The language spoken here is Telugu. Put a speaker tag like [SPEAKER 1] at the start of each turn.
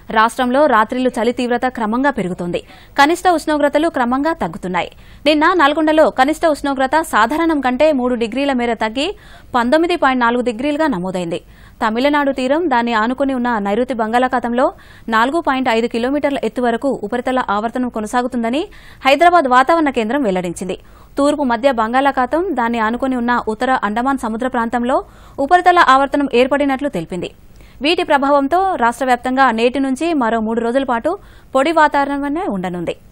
[SPEAKER 1] రాష్ట్రంలో రాత్రిళ్లు చలి తీవ్రత క్రమంగా పెరుగుతోంది కనిష్ట ఉష్ణోగ్రతలు క్రమంగా తగ్గుతున్నాయి నిన్న నల్గొండలో కనిష్ట ఉష్ణోగ్రత సాధారణం కంటే మూడు డిగ్రీల మేర తగ్గి పంతొమ్మిది పాయింట్ నాలుగు డిగ్రీలుగా నమోదైంది తమిళనాడు తీరం దాన్ని ఆనుకుని ఉన్న నైరుతి బంగాళాఖాతంలో నాలుగు పాయింట్ ఐదు కిలోమీటర్ల ఎత్తు వరకు ఉపరితల ఆవర్తనం కొనసాగుతుందని హైదరాబాద్ వాతావరణ కేంద్రం వెల్లడించింది తూర్పు మధ్య బంగాళాఖాతం దాన్ని ఆనుకుని ఉన్న ఉత్తర అండమాన్ సముద్ర ప్రాంతంలో ఉపరితల ఆవర్తనం ఏర్పడినట్లు తెలిపింది వీటి ప్రభావంతో రాష్ట్ర వ్యాప్తంగా నేటి నుంచి మరో మూడు రోజుల పాటు పొడి వాతావరణమే ఉండనుంది